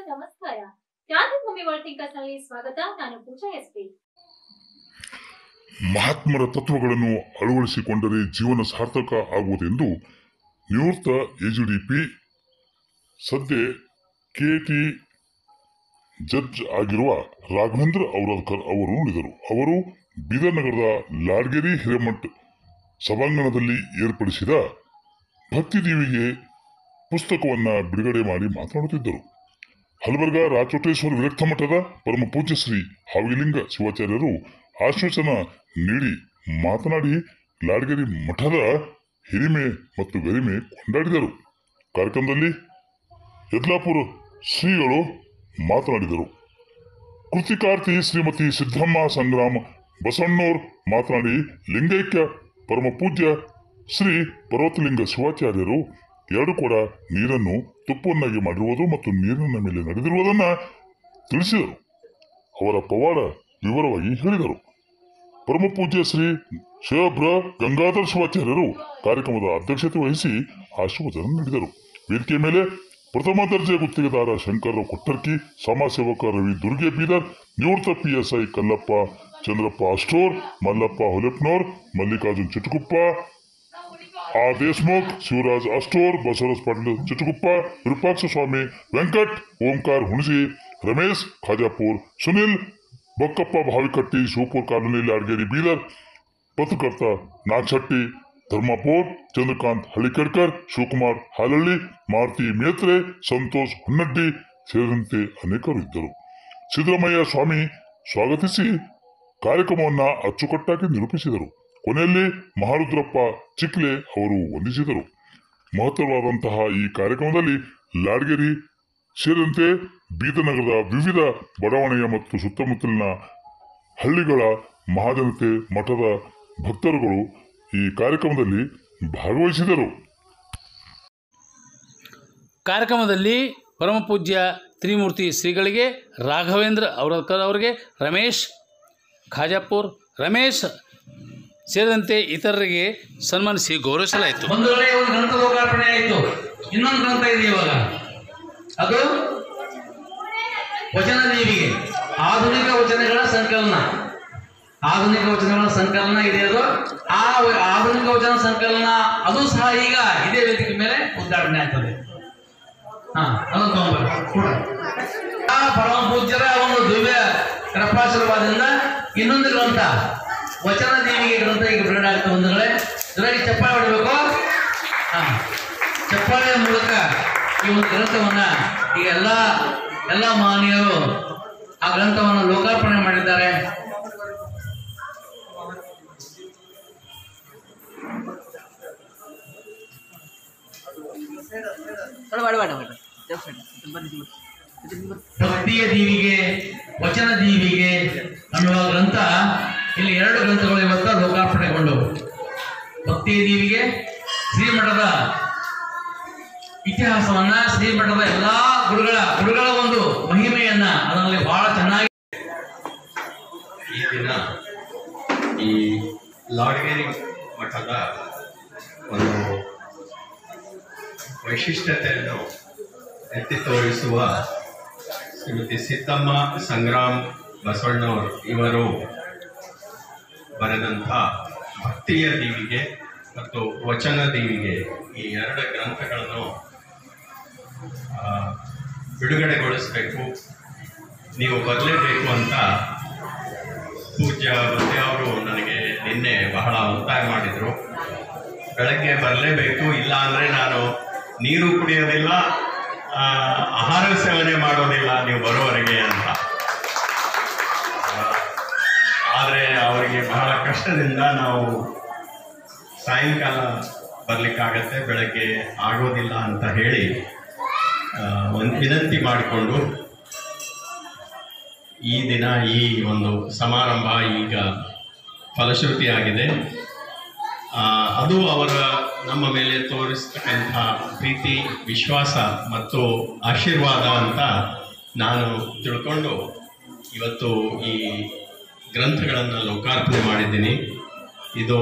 ನಮಸ್ಕಾರ ಕ್ರಾಂತಿಭೂಮಿ world thinkers ನಲ್ಲಿ ಸ್ವಾಗತ ನಾನು ಪೂಜಾ ಎಸ್ಪಿ ಮಹಾತ್ಮರ ತತ್ವಗಳನ್ನು ಅಳವಡಿಸಿಕೊಂಡರೆ ಜೀವನ ಸಾರ್ಥಕ ಆಗುವುದೆಂದು ನಿವೃತ್ತ ಎಜಿಡಿಪಿ ಸದ್ಯ ಕೆಟಿ ಜಡ್ಜ್ ಆಗಿರುವ ರಾಘವೇಂದ್ರ ಔರಾದ್ಕರ್ ಅವರು ನುಡಿದರು ಅವರು ಬೀದರ್ ನಗರದ ಲಾಡ್ಗೆರಿ ಹಿರೇಮಠ್ ಸಭಾಂಗಣದಲ್ಲಿ ಏರ್ಪಡಿಸಿದ ಭಕ್ತಿದೇವಿಗೆ ಪುಸ್ತಕವನ್ನು ಬಿಡುಗಡೆ ಮಾಡಿ ಮಾತನಾಡುತ್ತಿದ್ದರು ಹಲಬರ್ಗ ರಾಚೋಟೇಶ್ವರ ವಿರಕ್ತ ಮಠದ ಪರಮ ಪೂಜ್ಯ ಶ್ರೀ ಹಾವಿಲಿಂಗ ಶಿವಾಚಾರ್ಯರು ಆಶ್ವಾಸನ ನೀಡಿ ಮಾತನಾಡಿ ಲಾಡ್ಗೆರಿ ಮಠದ ಹಿರಿಮೆ ಮತ್ತು ಗರಿಮೆ ಕೊಂಡಾಡಿದರು ಕಾರ್ಯಕ್ರಮದಲ್ಲಿ ಯದ್ಲಾಪುರ ಶ್ರೀಗಳು ಮಾತನಾಡಿದರು ಕೃತಿಕಾರ್ತಿ ಶ್ರೀಮತಿ ಸಿದ್ದಮ್ಮ ಸಂಗ್ರಾಮ ಬಸವಣ್ಣೋರ್ ಮಾತನಾಡಿ ಲಿಂಗೈಕ್ಯ ಪರಮ ಪೂಜ್ಯ ಶ್ರೀ ಪರ್ವತಲಿಂಗ ಶಿವಾಚಾರ್ಯರು ಎರಡು ಕೂಡ ನೀರನ್ನು ತುಪ್ಪವನ್ನಾಗಿ ಮಾಡಿರುವುದು ಮತ್ತು ನೀರಿನ ಮೇಲೆ ನಡೆದಿರುವುದನ್ನು ತಿಳಿಸಿದರು ಅವರ ಪವಾಡ ವಿವರವಾಗಿ ಹೇಳಿದರು ಪರಮ ಪೂಜ್ಯ ಶ್ರೀ ಶಿವಬ್ರ ಗಂಗಾಧರ ಶಿವಾಚಾರ್ಯರು ಕಾರ್ಯಕ್ರಮದ ಅಧ್ಯಕ್ಷತೆ ವಹಿಸಿ ಆಶೀರ್ವಚನ ನೀಡಿದರು ವೇದಿಕೆ ಮೇಲೆ ಪ್ರಥಮ ದರ್ಜೆ ಗುತ್ತಿಗೆದಾರ ಶಂಕರ ಕೊಟ್ಟರ್ಕಿ ಸಮಾಜ ಸೇವಕ ರವಿ ದುರ್ಗೆ ಬೀದರ್ ನಿವೃತ್ತ P S I Kallappa Chandrappa Ashtoor Mallappa Holepnor Mallikarjun Chitukuppa ಆ ದೇಶ್ಮುಖ್ ಶಿವರಾಜ್ ಅಷ್ಟೋರ್ ಬಸವರಾಜ್ ಪಾಟೀಲ್ ಚಿಟುಕುಪ್ಪ ವಿರೂಪಾಕ್ಷ ಸ್ವಾಮಿ ವೆಂಕಟ್ ಓಂಕಾರ್ ಹುಣಸಿ ರಮೇಶ್ ಖಾಜಾಪುರ್ ಸುನಿಲ್ ಬೊಕ್ಕಪ್ಪ ಭಾವಿಕಟ್ಟಿ ಶಿವಪುರ್ ಕಾಲೋನಿ ಅಡ್ಗೇರಿ ಬೀದರ್ ಪತ್ರಕರ್ತ ನಾಗಶೆಟ್ಟಿ ಧರ್ಮಪೋರ್ ಚಂದ್ರಕಾಂತ್ ಹಳ್ಳಿಕಡ್ಕರ್ ಶಿವಕುಮಾರ್ ಹಾಲಳ್ಳಿ ಮಾರುತಿ ಮೇತ್ರೆ ಸಂತೋಷ್ ಹೊನ್ನಡ್ಡಿ ಸೇರಿದಂತೆ ಅನೇಕರು ಇದ್ದರು ಸಿದ್ದರಾಮಯ್ಯ ಸ್ವಾಮಿ ಸ್ವಾಗತಿಸಿ ಕಾರ್ಯಕ್ರಮವನ್ನು ಅಚ್ಚುಕಟ್ಟಾಗಿ ನಿರೂಪಿಸಿದರು ಕೊನೆಯಲ್ಲಿ ಮಹಾರುದ್ರಪ್ಪ ಚಿಕ್ಲೆ ಅವರು ವಂದಿಸಿದರು ಮಹತ್ತರವಾದಂತಹ ಈ ಕಾರ್ಯಕ್ರಮದಲ್ಲಿ ಲಾಡ್ಗೆರಿ ಸೇರಿದಂತೆ ಬೀದನಗರದ ವಿವಿಧ ಬಡಾವಣೆಯ ಮತ್ತು ಸುತ್ತಮುತ್ತಲಿನ ಹಳ್ಳಿಗಳ ಮಹಾಜನತೆ ಮಠದ ಭಕ್ತರುಗಳು ಈ ಕಾರ್ಯಕ್ರಮದಲ್ಲಿ ಭಾಗವಹಿಸಿದರು ಕಾರ್ಯಕ್ರಮದಲ್ಲಿ ಪರಮಪೂಜ್ಯ ತ್ರಿಮೂರ್ತಿ ಶ್ರೀಗಳಿಗೆ ರಾಘವೇಂದ್ರ ಔರಕರ್ ಅವರಿಗೆ ರಮೇಶ್ ಖಾಜಾಪುರ್ ರಮೇಶ್ ಸೇರಿದಂತೆ ಇತರರಿಗೆ ಸನ್ಮಾನಿಸಿ ಗೌರವಿಸಲಾಯಿತು ಒಂದು ವೇಳೆ ಒಂದು ಗ್ರಂಥ ಲೋಕಾರ್ಪಣೆ ಆಯಿತು ಇನ್ನೊಂದು ಗ್ರಂಥ ಇದೆ ಇವಾಗ ಅದು ವಚನ ದೇವಿಗೆ ಆಧುನಿಕ ವಚನಗಳ ಸಂಕಲನ ಆಧುನಿಕ ವಚನಗಳ ಸಂಕಲನ ಇದೆ ಅದು ಆ ವ- ಆಧುನಿಕ ವಚನ ಸಂಕಲನ ಅದು ಸಹ ಈಗ ಇದೇ ವೇದಿಕೆ ಮೇಲೆ ಉದ್ಘಾಟನೆ ಆಗ್ತದೆ ಹಾ ಅದನ್ನು ತಗೊಂಡ್ಬರ್ರಿ ಕೂಡ ಆ ಪರಮ ಪೂಜ್ಯರ ಒಂದು ದಿವ್ಯ ಕೃಪಾಶೀರ್ವಾದದಿಂದ ಇನ್ನೊಂದು ಗ್ರಂಥ ವಚನ ದೇವಿಗೆ ಗ್ರಂಥ ಈಗ ಬಿಡುಗಡೆ ಆಗ್ತದೆ ಬಂಧುಗಳೇ ಜೊತೆಗೆ ಚಪ್ಪಾಳೆ ಹೊಡಬೇಕು ಹಾ ಚಪ್ಪಾಳೆಯ ಮೂಲಕ ಈ ಒಂದು ಗ್ರಂಥವನ್ನ ಈಗ ಎಲ್ಲ ಎಲ್ಲ ಮಹನೀಯರು ಆ ಗ್ರಂಥವನ್ನು ಲೋಕಾರ್ಪಣೆ ಮಾಡಿದ್ದಾರೆ ಭಕ್ತಿಯ ದೀವಿಗೆ ವಚನ ದೀವಿಗೆ ಅನ್ನುವ ಗ್ರಂಥ ಇಲ್ಲಿ ಎರಡು ಗ್ರಂಥಗಳು ಇವತ್ತು ಲೋಕಾರ್ಪಣೆಗೊಂಡವು ಭಕ್ತಿಯ ದೀವಿಗೆ ಶ್ರೀಮಠದ ಇತಿಹಾಸವನ್ನ ಶ್ರೀಮಠದ ಎಲ್ಲಾ ಗುರುಗಳ ಗುರುಗಳ ಒಂದು ಮಹಿಮೆಯನ್ನ ಅದರಲ್ಲಿ ಬಹಳ ಚೆನ್ನಾಗಿ ಈ ದಿನ ಈ ಲಾಡ್ಗೇರಿ ಮಠದ ಒಂದು ವೈಶಿಷ್ಟ್ಯತೆಯನ್ನು ಎತ್ತಿ ತೋರಿಸುವ ಶ್ರೀಮತಿ ಸಿದ್ದಮ್ಮ ಸಂಗ್ರಾಮ್ ಬಸವಣ್ಣವರು ಇವರು ಬರೆದಂಥ ಭಕ್ತಿಯ ದೀವಿಗೆ ಮತ್ತು ವಚನ ದೀವಿಗೆ ಈ ಎರಡು ಗ್ರಂಥಗಳನ್ನು ಆ, ಬಿಡುಗಡೆಗೊಳಿಸಬೇಕು ನೀವು ಬರಲೇಬೇಕು ಅಂತ ಪೂಜ್ಯ ಬಂದೆ ಅವರು ನನಗೆ ನಿನ್ನೆ ಬಹಳ ಒತ್ತಾಯ ಮಾಡಿದರು ಬೆಳಗ್ಗೆ ಬರಲೇಬೇಕು ಇಲ್ಲ ಅಂದರೆ ನಾನು ನೀರು ಕುಡಿಯೋದಿಲ್ಲ ಆ, ಆಹಾರ ಸೇವನೆ ಮಾಡೋದಿಲ್ಲ ನೀವು ಬರೋವರೆಗೆ ಅಂತ ಆದರೆ ಅವರಿಗೆ ಬಹಳ ಕಷ್ಟದಿಂದ ನಾವು ಸಾಯಂಕಾಲ ಬರಲಿಕ್ಕಾಗತ್ತೆ ಬೆಳಗ್ಗೆ ಆಗೋದಿಲ್ಲ ಅಂತ ಹೇಳಿ ಒಂದು ವಿನಂತಿ ಮಾಡಿಕೊಂಡು ಈ ದಿನ ಈ ಒಂದು ಸಮಾರಂಭ ಈಗ ಫಲಶ್ರುತಿಯಾಗಿದೆ ಆ, ಅದು ಅವರ ನಮ್ಮ ಮೇಲೆ ತೋರಿಸ್ತಕ್ಕಂಥ ಪ್ರೀತಿ ವಿಶ್ವಾಸ ಮತ್ತು ಆಶೀರ್ವಾದ ಅಂತ ನಾನು ತಿಳ್ಕೊಂಡು ಇವತ್ತು ಈ ಗ್ರಂಥಗಳನ್ನು ಲೋಕಾರ್ಪಣೆ ಮಾಡಿದ್ದೀನಿ ಇದು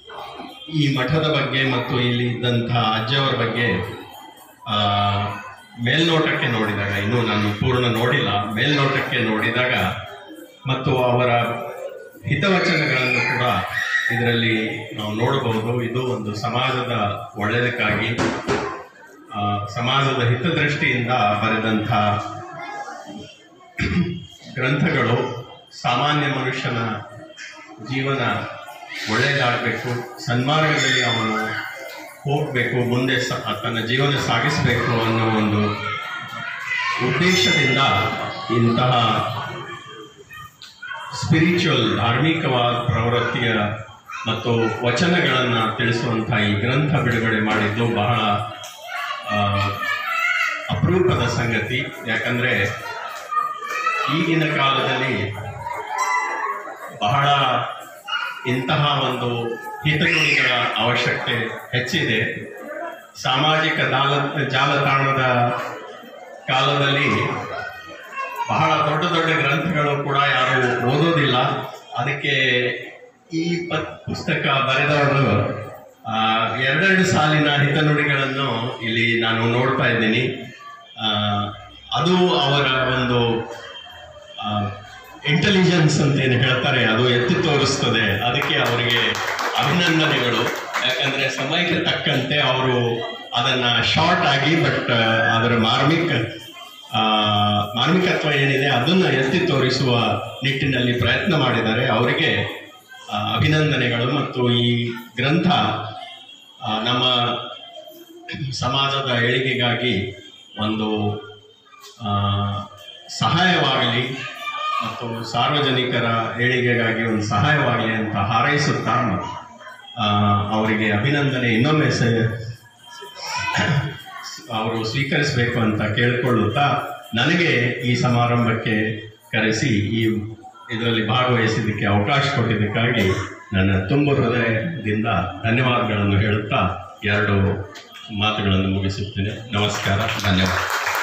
ಈ ಮಠದ ಬಗ್ಗೆ ಮತ್ತು ಇಲ್ಲಿ ಇದ್ದಂಥ ಅಜ್ಜವರ ಬಗ್ಗೆ ಆ, ಮೇಲ್ನೋಟಕ್ಕೆ ನೋಡಿದಾಗ ಇನ್ನೂ ನಾನು ಪೂರ್ಣ ನೋಡಿಲ್ಲ ಮೇಲ್ನೋಟಕ್ಕೆ ನೋಡಿದಾಗ ಮತ್ತು ಅವರ ಹಿತವಚನಗಳನ್ನು ಕೂಡ ಇದರಲ್ಲಿ ನಾವು ನೋಡಬಹುದು ಇದು ಒಂದು ಸಮಾಜದ ಒಳ್ಳೆಯದಕ್ಕಾಗಿ ಆ, ಸಮಾಜದ ಹಿತದೃಷ್ಟಿಯಿಂದ ಬರೆದಂಥ ಗ್ರಂಥಗಳು ಸಾಮಾನ್ಯ ಮನುಷ್ಯನ ಜೀವನ ಒಳ್ಳೆಯದಾಗಬೇಕು ಸನ್ಮಾರ್ಗದಲ್ಲಿ ಅವನು ಹೋಗಬೇಕು ಮುಂದೆ ಸ ತನ್ನ ಜೀವನ ಸಾಗಿಸಬೇಕು ಅನ್ನೋ ಒಂದು ಉದ್ದೇಶದಿಂದ ಇಂತಹ ಸ್ಪಿರಿಚುವಲ್ ಧಾರ್ಮಿಕವಾದ ಪ್ರವೃತ್ತಿಯ ಮತ್ತು ವಚನಗಳನ್ನು ತಿಳಿಸುವಂಥ ಈ ಗ್ರಂಥ ಬಿಡುಗಡೆ ಮಾಡಿದ್ದು ಬಹಳ ಆ, ಅಪರೂಪದ ಸಂಗತಿ ಯಾಕಂದರೆ ಈಗಿನ ಕಾಲದಲ್ಲಿ ಬಹಳ ಇಂತಹ ಒಂದು ಹಿತನುಡಿಗಳ ಅವಶ್ಯಕತೆ ಹೆಚ್ಚಿದೆ ಸಾಮಾಜಿಕ ಜಾಲ ಜಾಲತಾಣದ ಕಾಲದಲ್ಲಿ ಬಹಳ ದೊಡ್ಡ ದೊಡ್ಡ ಗ್ರಂಥಗಳು ಕೂಡ ಯಾರು ಓದೋದಿಲ್ಲ ಅದಕ್ಕೆ ಈ ಪ ಪುಸ್ತಕ ಬರೆದವರು ಆ, ಎರಡೆರಡು ಸಾಲಿನ ಹಿತನುಡಿಗಳನ್ನು ಇಲ್ಲಿ ನಾನು ನೋಡ್ತಾ ಇದ್ದೀನಿ ಆ, ಅದು ಅವರ ಒಂದು ಇಂಟೆಲಿಜೆನ್ಸ್ ಅಂತ ಏನು ಹೇಳ್ತಾರೆ ಅದು ಎತ್ತಿ ತೋರಿಸ್ತದೆ ಅದಕ್ಕೆ ಅವರಿಗೆ ಅಭಿನಂದನೆಗಳು ಯಾಕಂದ್ರೆ ಸಮಯಕ್ಕೆ ತಕ್ಕಂತೆ ಅವರು ಅದನ್ನ ಶಾರ್ಟ್ ಆಗಿ ಬಟ್ ಅದರ ಮಾರ್ಮಿಕ ಆ, ಮಾರ್ಮಿಕತ್ವ ಏನಿದೆ ಅದನ್ನು ಎತ್ತಿ ತೋರಿಸುವ ನಿಟ್ಟಿನಲ್ಲಿ ಪ್ರಯತ್ನ ಮಾಡಿದ್ದಾರೆ ಅವರಿಗೆ ಆ, ಅಭಿನಂದನೆಗಳು ಮತ್ತು ಈ ಗ್ರಂಥ ಆ, ನಮ್ಮ ಸಮಾಜದ ಏಳಿಗೆಗಾಗಿ ಒಂದು ಆ, ಸಹಾಯವಾಗಲಿ ಮತ್ತು ಸಾರ್ವಜನಿಕರ ಏಳಿಗೆಗಾಗಿ ಒಂದು ಸಹಾಯವಾಗಲಿ ಅಂತ ಹಾರೈಸುತ್ತಾ ಆ, ಅವರಿಗೆ ಅಭಿನಂದನೆ ಇನ್ನೊಮ್ಮೆ ಸ ಅವರು ಸ್ವೀಕರಿಸಬೇಕು ಅಂತ ಕೇಳಿಕೊಳ್ಳುತ್ತಾ ನನಗೆ ಈ ಸಮಾರಂಭಕ್ಕೆ ಕರೆಸಿ ಈ ಇದರಲ್ಲಿ ಭಾಗವಹಿಸಿದ್ದಕ್ಕೆ ಅವಕಾಶ ಕೊಟ್ಟಿದ್ದಕ್ಕಾಗಿ ನನ್ನ ತುಂಬ ಹೃದಯದಿಂದ ಧನ್ಯವಾದಗಳನ್ನು ಹೇಳುತ್ತಾ ಎರಡು ಮಾತುಗಳನ್ನು ಮುಗಿಸುತ್ತೇನೆ ನಮಸ್ಕಾರ ಧನ್ಯವಾದ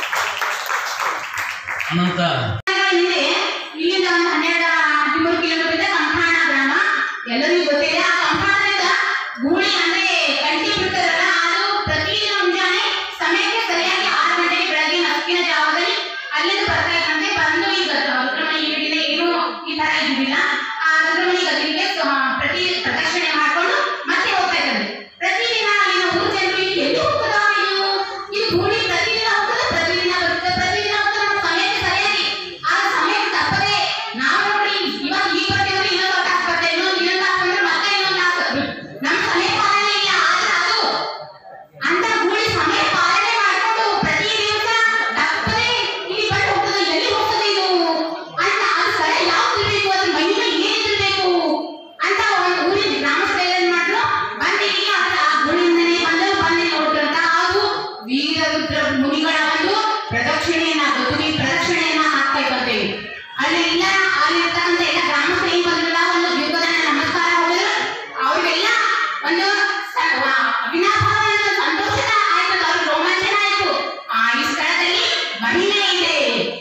ಅನಂತ ಹಿಂದೆ ಇಲ್ಲಿಂದ ಒಂದು ಹನ್ನೆರಡು ಹದಿಮೂರು ಕಿಲೋಮೀಟರ್ ಇದೆ ಕಂಠಾಣ ಗ್ರಾಮ ಎಲ್ಲರಿಗೂ ಗೊತ್ತಿದೆ ಆ ಕಂಠಾಣದಿಂದ ಗೂಳಿ ಅಂದ್ರೆ ಕಂಟಿ ಬಿಡ್ತಾರಲ್ಲ ಅದು ಪ್ರತಿದಿನ ಮುಂಜಾನೆ ಸಮಯಕ್ಕೆ ಸರಿಯಾಗಿ ಆರು ಗಂಟೆಗೆ ಬೆಳಗ್ಗೆ ಹಕ್ಕಿನ ಜಾವದಲ್ಲಿ ಅಲ್ಲಿಂದ ಬರ್ತಾ ಇದ್ದಂತೆ ಬಂದು ಈಗ ರುದ್ರಮಣಿ ಈಗಿನ ಏನು ಈ ತರ ಇದ್ದಿಲ್ಲ ಆ ರುದ್ರಮಣಿ ಗದಿಗೆ ಪ್ರತಿ ಪ್ರದಕ್ಷಿಣೆ ಮಾಡ್ಕೊಂಡು ಮತ್ತೆ ಹೋಗ್ತಾ ಇದ್ದಾರೆ ಪ್ರತಿದಿನ ಅಲ್ಲಿನ ಊರು ಜನರು ಇಲ್ಲಿ ಎಲ್ಲಿ ಹೋಗ್ತದ ಇದು ಇದು ಗೂಳಿ ಪ್ರತಿದಿನ ಹೋಗ್ತದೆ ಪ್ರತಿದಿನ ಬರ್ತದೆ ಪ್ರತಿದಿನ ಹೋಗ್ತದೆ ನಮ್ಮ ಸಮಯಕ್ಕೆ ಸರಿಯಾಗಿ ಆ ಸಮಯಕ್ಕೆ ತಪ್ಪದೆ ನಾವು ನೋಡಿ ಇವಾಗ ಈ ಬರ್ತೀವಿ ಇನ್ನೊಂದು ಹೊತ್ತು ಹಾಕ್ಬಾರ್ದು ಇನ್ನೊಂದು ಇನ್ನೊಂದು ಹಾಕೊಂಡ್ರೆ ಮತ್ತೆ ಇನ್ನೊಂದು ಹಾಕೋದು ನಮ್ಮ ಸಮಯ ಪಾಲನೆ ಇಲ್ಲ ಆದ್ರೆ ಅದು ಅಂತ ಗೂಳಿ ಸಮಯ ಪಾಲನೆ ಮಾಡ್ಕೊಂಡು ಪ್ರತಿ ದಿವಸ ತಪ್ಪದೆ ಇಲ್ಲಿ ಬಂದು ಹೋಗ್ತದೆ ಎಲ್ಲಿ ಹೋಗ್ತದೆ ಇದು ಅಂತ ಅದು ಸ್ಥಳ ಯಾವ್ದು ಇರ್ಬೇಕು ಅದ್ರ ಮಹಿಮೆ ಏನಿರ್ಬೇಕು ಅಂತ ಒಂದು ಊರಿನ ಗ್ರಾಮಸ್ಥರು ಏನ್ ಮಾಡ್ರು ಬಂದು ಇಲ್ಲಿ ಅದ್ರ ಆ ಗೂಳಿಂದನೇ ಬಂದು ಬಂದು ನೋಡ್ರಂತ ಅದು ವೀರರುದ್ರ ಮುನಿಗಳ ಒಂದು ಪ್ರದಕ್ಷಿಣೆಯನ್ನ ಗದುಗಿ ಪ್ರದಕ್ಷಿಣೆಯನ್ನ ಹಾಕ್ತಾ ಇರ್ತೇವೆ ಅಲ್ಲಿ ಇಲ್ಲ ಅಲ್ಲಿರ್ತಕ್ಕಂಥ ಎಲ್ಲ ಗ್ರಾಮಸ್ಥರು ಏನ್ ಬಂದ್ರಲ್ಲ ಒಂದು ದೀರ್ಘದಾನ ನಮಸ್ಕಾರ ಹೋಗಿದ್ರು ಅವ್ರಿಗೆಲ್ಲ ಒಂದು ಸ- ವ- ಅವಿನಾಭಾವ ಒಂದು ಸಂತೋಷದ ಆಯ್ತು ಅವ್ರಿಗೆ ರೋಮಾಂಚನ ಆಯ್ತು ಆ ಈ ಸ್ಥಳದಲ್ಲಿ ಮಹಿಮೆ ಇದೆ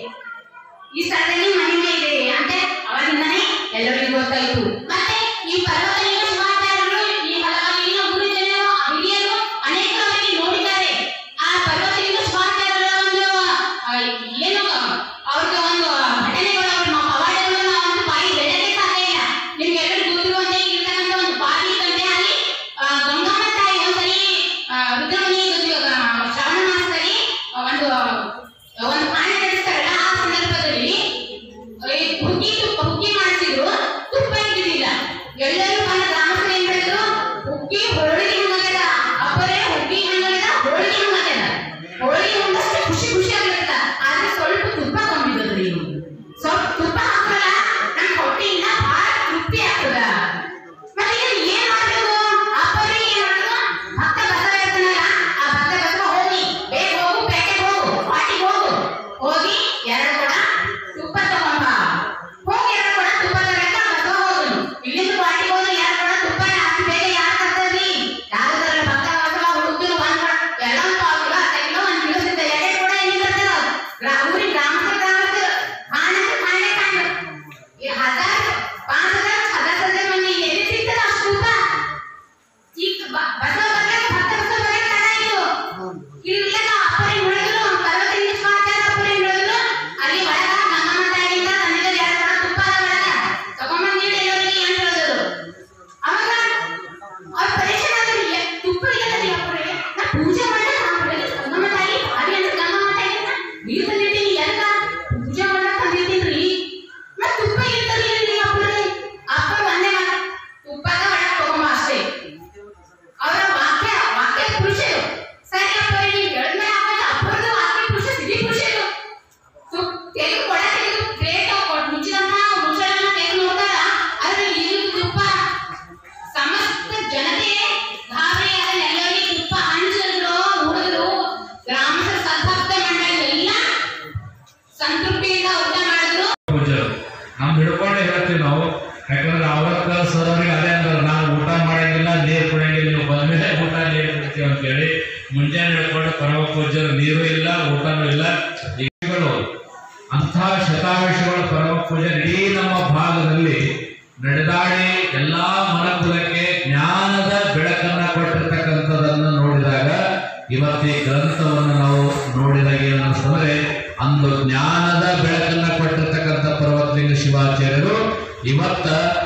ಈ ಸ್ಥಳದಲ್ಲಿ ಮಹಿಮೆ ಇದೆ ಅಂತ ಅವಾಗಿಂದನೇ ಎಲ್ಲರಿಗೂ ಗೊತ್ತಾಯ್ತು ಮತ್ತೆ ಈ ಪರ್ವತಲಿಂಗ ಶಿವಾಚಾರ್ಯರು ಈ ಹಲವಾರು ಗುರು ಜನರು ಹಿರಿಯರು ಅನೇಕರು ಅವರಿಗೆ ನೋಡಿದ್ದಾರೆ ಆ ಪರ್ವತಲಿಂಗ ಶಿವಾಚಾರ್ಯರ ಒಂದು ಆ, ಏನು ಅವ್ರಿಗೆ ಒಂದು ಘಟನೆಗಳು ಅವ್ರ ಪವಾಡಗಳನ್ನು ಒಂದು ಬಾಯಿ ಬೆಳಗ್ಗೆ ಸಾಧ್ಯ ಇಲ್ಲ ನಿಮ್ಗೆ ಎಲ್ಲರಿಗೂ ಗೊತ್ತಿರುವಂತೆ ಇರ್ತಕ್ಕಂಥ ಒಂದು ಬಾವಿ ಕಂತೆ ಅಲ್ಲಿ ಆ, ಗಂಗಮ್ಮ ತಾಯಿ ಒಂದ್ಸರಿ ಆ, ರುದ್ರಮುನಿ ಗೊತ್ತಿ- ಆ, ಶ್ರಾವಣ ಮಾಸದಲ್ಲಿ ಒಂದು ಒಂದು ಪಾನ ನಡೆಸ್ತಾರಲ್ಲ ಆ ಸಂದರ್ಭದಲ್ಲಿ ಈ ಹುಗ್ಗಿ ತುಪ್ಪ ಹುಗ್ಗಿ ಮಾಡಿಸಿದ್ರು ತುಪ್ಪ ಇದ್ದಿದ್ದಿಲ್ಲ ಎಲ್ಲರೂ ಬಂದ ಗ್ರಾಮಸ್ಥರು ಏನ್ ಹೇಳಿದ್ರು ಹುಗ್ಗಿ ಹೋಳಿಗೆ ಹಂಗಾಗ್ಯದ ಅಪ್ಪರೇ ಹುಗ್ಗಿ ಹಂಗಾಗ್ಯದ ಹೋಳಿಗೆ ಹಂಗಾಗ್ಯದ ಹೋಳಿಗೆ ಉಂಡಷ್ಟು ಖುಷಿ ಖುಷಿ ಆಗಿರ್ತದ ಆದ್ರೆ ಸ್ವಲ್ಪ ತುಪ್ಪ ಕಮ್ಮಿ ಇದ್ದದ್ರಿ ಸ್ವಲ್ಪ ತುಪ್ಪ ಹಾಕಲ್ಲ ನಮ್ ಹೊಟ್ಟೆಯಿಂದ ಬಹಳ ತೃಪ್ತಿ ಆಗ್ತದ ಮತ್ತೆ ಇದನ್ನ ಏನ್ ಮಾಡ್ಬೇಕು ಅಪ್ಪರೇ ಏನ್ ಮಾಡಿದ್ರು ಭಕ್ತ ಬಸವ ಇರ್ತಾನಲ್ಲ ಆ ಭಕ್ತ ಬಸವ ಹೋಗಿ ಬೇಗ ಹೋಗು ಪೇಟೆಗೆ ಹೋಗು ಪಾಟಿಗೆ ಹೋಗು ಹೋಗಿ ಎರಡು ಕೊಡ ತುಪ್ಪ ತಗೊಂಬ ಹೋಗಿ ಎರಡು ಕೊಡ ತುಪ್ಪ ತಗೊಂಡ ಬಸವ ಹೋಗುನು ಇಲ್ಲಿಂದ ಪಾಟಿಗೆ ಹೋಗಿ ಎರಡು ಕೊಡ ತುಪ್ಪ ಅಷ್ಟು ಬೇಗ ಯಾರು ತರ್ತಾರ್ರಿ ಯಾರು ತರಲ್ಲ ಭಕ್ತ ಬಸವ ಹುಡುಗರು ಒಂದ್ ಕೊಡ ಎಲ್ಲ ಒಂದು ಪಾವು ಕಿಲೋ ಅರ್ಧ ಕಿಲೋ ಒಂದ್ ಕಿಲೋ ಸಿಗ್ತದೆ ಎರಡೆರಡು ಕೊಡ ಎಲ್ಲಿ ತರ್ತಾರ ಗ್ರಾ- ಊರಿನ ಗ್ರಾಮಸ್ಥರು ಗ್ರಾಮಸ್ಥರು ಕಾಣಕ್ಕೆ ಕಾಣೆ ಕಾಣ ಈ ಹಜಾರ್ ಪಾಂಚ್ ಹಜಾರ್ ಹಜಾರ್ ಹಜಾರ್ ಮಂದಿ ಎಲ್ಲಿ ಸಿಗ್ತದ ಅಷ್ಟು ತುಪ್ಪ ಈಗ ಬ- ಬಸವ ಬರ್ಲಿಕ್ಕೆ ಭಕ್ತ ಬಸವ ಬರ್ಲಿಕ್ಕೆ ತಡ ಆಯ್ತು ಇಲ್ಲೆಲ್ಲ ಅಪ್ಪರಿಗೆ ನೋಡಿದ್ರು ಪರ್ವತ ಹೇಳ್ತೀವಿ ನಾವು ಯಾಕಂದ್ರೆ ಅವತ್ತ ಸರ್ ಅವ್ರಿಗೆ ಅದೇ ಅಂದ್ರೆ ನಾವು ಊಟ ಮಾಡಂಗಿಲ್ಲ ನೀರು ಕುಡಿಯಂಗಿಲ್ಲ ನೀವು ಬಂದ್ಮೇಲೆ ಊಟ ನೀರು ಕುಡಿತೀವಿ ಅಂತೇಳಿ ಮುಂಜಾನೆ ಹಿಡ್ಕೊಂಡು ಪರಮ ಪೂಜ್ಯರು ನೀರು ಇಲ್ಲ ಊಟನೂ ಇಲ್ಲ ಈಗಳು ಅಂಥ ಶತಾಯುಷಿಗಳ ಪರಮ ಪೂಜೆ ಇಡೀ ನಮ್ಮ ಭಾಗದಲ್ಲಿ ನಡೆದಾಡಿ ಎಲ್ಲಾ ಮನಕುಲಕ್ಕೆ ಜ್ಞಾನದ ಬೆಳಕನ್ನ ಕೊಟ್ಟಿರ್ತಕ್ಕಂಥದನ್ನ ನೋಡಿದಾಗ ಇವತ್ತು ಈ ಗ್ರಂಥವನ್ನು ನಾವು ನೋಡಿದಾಗ ಏನು ಅನಿಸ್ತಂದ್ರೆ ಅಂದು ಜ್ಞಾನದ ಬೆಳಕನ್ನ ಕೊಟ್ಟಿರ್ತಕ್ಕಂಥ ಪರ್ವತಲಿಂಗ ಶಿವಾಚಾರ್ಯರು ಇವತ್ತ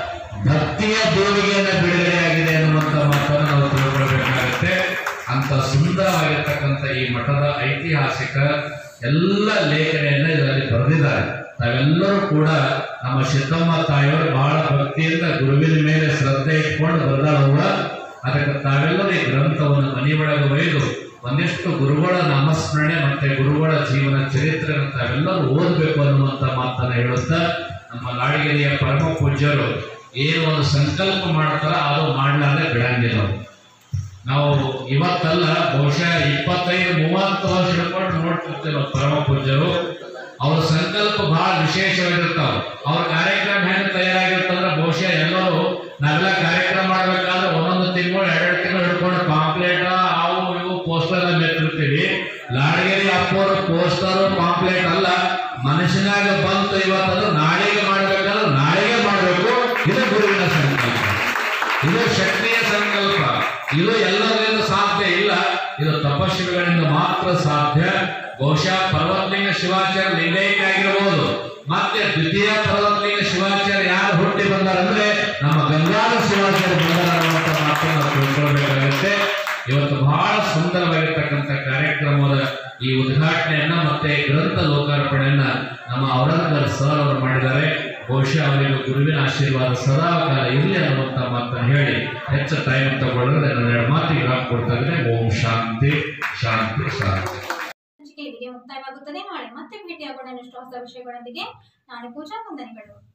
ಭಕ್ತಿಯ ದೇವಿಗೆಯನ್ನ ಬಿಡುಗಡೆಯಾಗಿದೆ ಅನ್ನುವಂಥ ಮಾತನ್ನು ನಾವು ತಿಳ್ಕೊಳ್ಬೇಕಾಗುತ್ತೆ ಅಂತ ಸುಂದರವಾಗಿರ್ತಕ್ಕಂಥ ಈ ಮಠದ ಐತಿಹಾಸಿಕ ಎಲ್ಲ ಲೇಖನೆಯನ್ನ ಇದರಲ್ಲಿ ಬರೆದಿದ್ದಾರೆ ತಾವೆಲ್ಲರೂ ಕೂಡ ನಮ್ಮ ಸಿದ್ದಮ್ಮ ತಾಯಿಯವರು ಬಹಳ ಭಕ್ತಿಯಿಂದ ಗುರುವಿನ ಮೇಲೆ ಶ್ರದ್ಧೆ ಇಟ್ಕೊಂಡು ಬರೆದಾಡುವ ಅದಕ್ಕೆ ತಾವೆಲ್ಲರೂ ಈ ಗ್ರಂಥವನ್ನು ಮನೆ ಒಳಗೆ ಒಯ್ದು ಒಂದಿಷ್ಟು ಗುರುಗಳ ನಾಮಸ್ಮರಣೆ ಮತ್ತೆ ಗುರುಗಳ ಜೀವನ ಚರಿತ್ರೆಯನ್ನು ತಾವೆಲ್ಲರೂ ಓದಬೇಕು ಅನ್ನುವಂಥ ಮಾತನ್ನ ಹೇಳುತ್ತಾ ನಮ್ಮ ನಾಡಿಗೆರೆಯ ಪರಮ ಪೂಜ್ಯರು ಏನು ಒಂದು ಸಂಕಲ್ಪ ಮಾಡ್ತಾರ ಅದು ಮಾಡ್ಲಾರ್ದೆ ಬಿಡಂಗಿಲ್ಲ ಅವ್ರು. ನಾವು ಇವತ್ತಲ್ಲ ಬಹುಶಃ ಇಪ್ಪತ್ತೈದು ಮೂವತ್ತು ವರ್ಷ ಹಿಡ್ಕೊಂಡು ನೋಡ್ತಿರ್ತೀವಿ ನಾವು ಪರಮ ಪೂಜ್ಯರು ಅವ್ರ ಸಂಕಲ್ಪ ಬಹಳ ವಿಶೇಷವಾಗಿರ್ತಾವ ಅವ್ರ ಕಾರ್ಯಕ್ರಮ ಹೆಂಗ್ ತಯಾರಾಗಿರ್ತಂದ್ರೆ ಬಹುಶಃ ಎಲ್ಲರೂ ನಾವೆಲ್ಲ ಕಾರ್ಯಕ್ರಮ ಮಾಡ್ಬೇಕಾದ್ರೆ ಒಂದೊಂದು ತಿಂಗಳು ಎರಡೆರಡು ತಿಂಗಳು ಹಿಡ್ಕೊಂಡು ಪಾಂಪ್ಲೇಟ್ ಅವು ಇವು ಪೋಸ್ಟರ್ ಎಲ್ಲ ಮೆತ್ತಿರ್ತೀವಿ ಲಾಡಗೇರಿ ಅಪ್ಪೋರ ಪೋಸ್ಟರ್ ಪಾಂಪ್ಲೇಟ್ ಅಲ್ಲ ಮನುಷ್ಯನಾಗ ಬಂತು ಇವತ್ತಂದ್ರೆ ನಾಳೆಗೆ ಮಾಡ್ಬೇಕಾದ್ರೆ ನಾಳೆಗೆ ಮಾಡಬೇಕು ಇದು ಗುರುವಿನ ಸಂಕಲ್ಪ ಇದು ಶಕ್ತಿಯ ಸಂಕಲ್ಪ ಇದು ಎಲ್ಲರಿಂದ ಸಾಧ್ಯ ಇಲ್ಲ ಇದು ತಪಸ್ವಿಗಳಿಂದ ಮಾತ್ರ ಸಾಧ್ಯ ಬಹುಶಃ ಪರ್ವತಲಿಂಗ ಶಿವಾಚಾರ್ಯ ಲಿಂಗೈಕ ಆಗಿರಬಹುದು ಮತ್ತೆ ದ್ವಿತೀಯ ಪರ್ವತಲಿಂಗ ಶಿವಾಚಾರ್ಯ ಯಾರು ಹುಟ್ಟಿ ಬಂದಾರಂದ್ರೆ ನಮ್ಮ ಗಂಗಾರ ಶಿವಾಚಾರ್ಯ ಬಂದಾರ ಅನ್ನುವಂಥ ಮಾತನ್ನು ನಾವು ತಿಳ್ಕೊಳ್ಬೇಕಾಗುತ್ತೆ ಇವತ್ತು ಬಹಳ ಸುಂದರವಾಗಿರ್ತಕ್ಕಂಥ ಕಾರ್ಯಕ್ರಮದ ಈ ಉದ್ಘಾಟನೆಯನ್ನ ಮತ್ತೆ ಗ್ರಂಥ ಲೋಕಾರ್ಪಣೆಯನ್ನ ನಮ್ಮ ಔರಂಗರ್ ಸರ್ ಅವರು ಮಾಡಿದ್ದಾರೆ ಬಹುಶಃ ಅವರಿಗೆ ಗುರುವಿನ ಆಶೀರ್ವಾದ ಸದಾ ಕಾಲ ಇರಲಿ ಅನ್ನುವಂಥ ಮಾತನ್ನು ಹೇಳಿ ಹೆಚ್ಚು ಟೈಮ್ ತಗೊಳ್ಳದೆ ನನ್ನ ಎರಡು ಮಾತಿಗೆ ವಿರಾಮ ಕೊಡ್ತಾ ಇದ್ದೇನೆ ಓಂ ಶಾಂತಿ ಶಾಂತಿ ಶಾಂತಿ ಸಂಚಿಕೆ ಇಲ್ಲಿಗೆ ಮುಕ್ತಾಯವಾಗುತ್ತದೆ ನಾಳೆ ಮತ್ತೆ ಭೇಟಿಯಾಗೋಣ ಇನ್ನಷ್ಟು ಹೊಸ ವಿಷಯಗಳೊಂದಿಗೆ ನಾಳೆ ಪೂಜಾ ವಂದನೆಗಳು